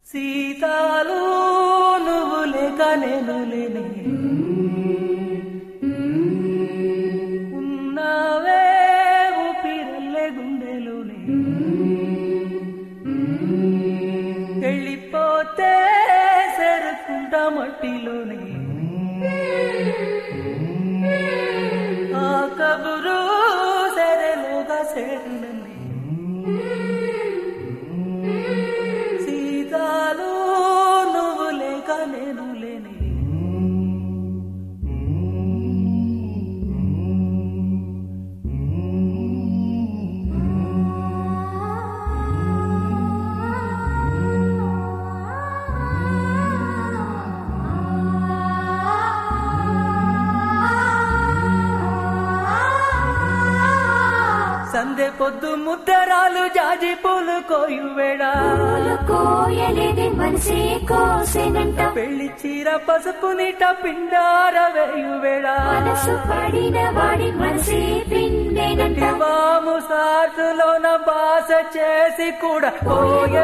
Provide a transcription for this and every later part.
సీతాలు నువ్వు లేక నేను లేనే ఉన్నావే ఊపిరల్లే గుండెలోనే వెళ్ళిపోతే సెరుకుంటా మట్టిలోనే ఆ కబురు సెరలోగా సేరునన్నే సీతాలు నువ్వు లేక నేను లేనే సందె పొద్దు ముద్దరాలు జాజి పూలు కోయు వేడా పూలు కోయలేదే మనసే కోసెనంట పెళ్లి చీర పసుపు నీట పిండార వేయు వేడా మనసు పడిన వాడి మనసే పిండేనంట వాము సాటులోన బాస చేసి కూడా పోయే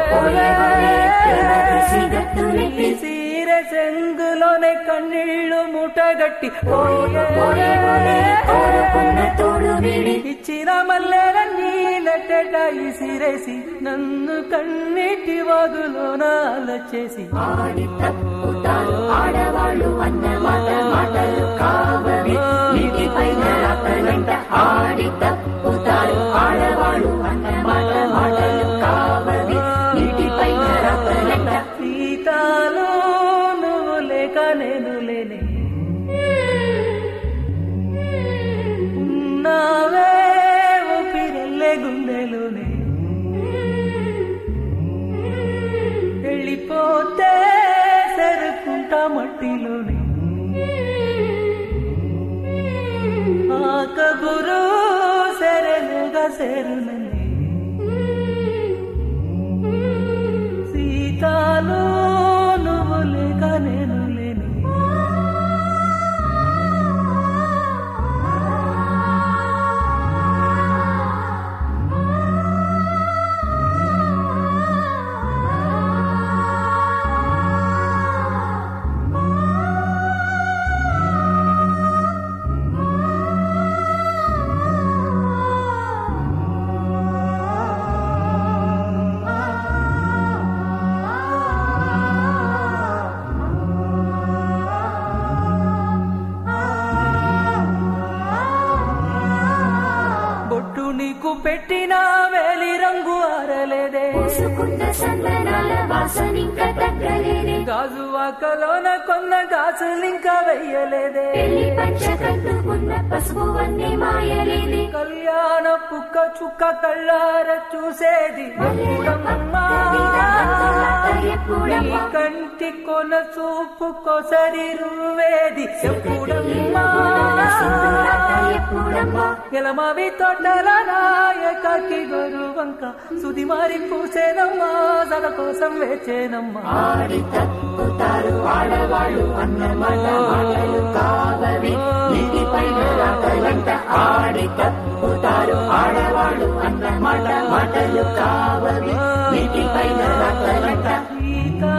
ఈ సీర చెంగులోనే కన్నీళ్లు మూటగట్టి పోయే కోరుకున్న తోడు వీడి ఇచ్చిన మల్లెలన్నీ నెట్టెట ఇసిరేసి నన్ను కన్నీటి వాగులోన అలచేసి ఆడి తప్పుతారు ఆడవాళ్ళు అన్న మాట మాటలు కావవి నీటి పైన రాతలంట ఆడి తప్పుతారు ఆడవాళ్ళు అన్న మాట మాటలు కావవి నీటి పైన రాతలంట సీతాలో నువ్వు లేక నేను లేనే ఉన్నావే ఊపిరెళ్ళే గుండెలోనే వెళ్ళిపోతే సెరుకుంటా మట్టిలోనే ఆ కబురు సెరలుగా సెరునని సీతాలు నువ్వు లేక నేను లేని బొట్టు నీకు పెట్టిన వేలి రంగు ఆరలేదే పూసుకున్న సందనాల వాసనింక తగ్గలేదే గాజు వాకలోన కొన్న గాజులింకా వెయ్యలేదే పెళ్లి పంచ కట్టుకున్న పసుపు అన్నీ మాయలేదే కళ్యాణ పుక్క చుక్క కళ్ళార చూసేది ఎప్పుడమ్మా? నీ కంటి కొన చూపు కొసరి రువేది ఎప్పుడమ్మా ఎప్పుడమ్మా ఎలమావి తోటల నాయకకి గొరువంక సుది మారి పూసేనమ్మా సగ కోసం వేచేనమ్మా ఆడి తప్పుతారు ఆడవాళ్ళు అన్న మాట మాటలు కావవి నీటి పైన రాతలంట ఆడి తప్పుతారు ఆడవాళ్ళు అన్న మాట మాటలు కావవి నీటి పైన రాతలంట సీతా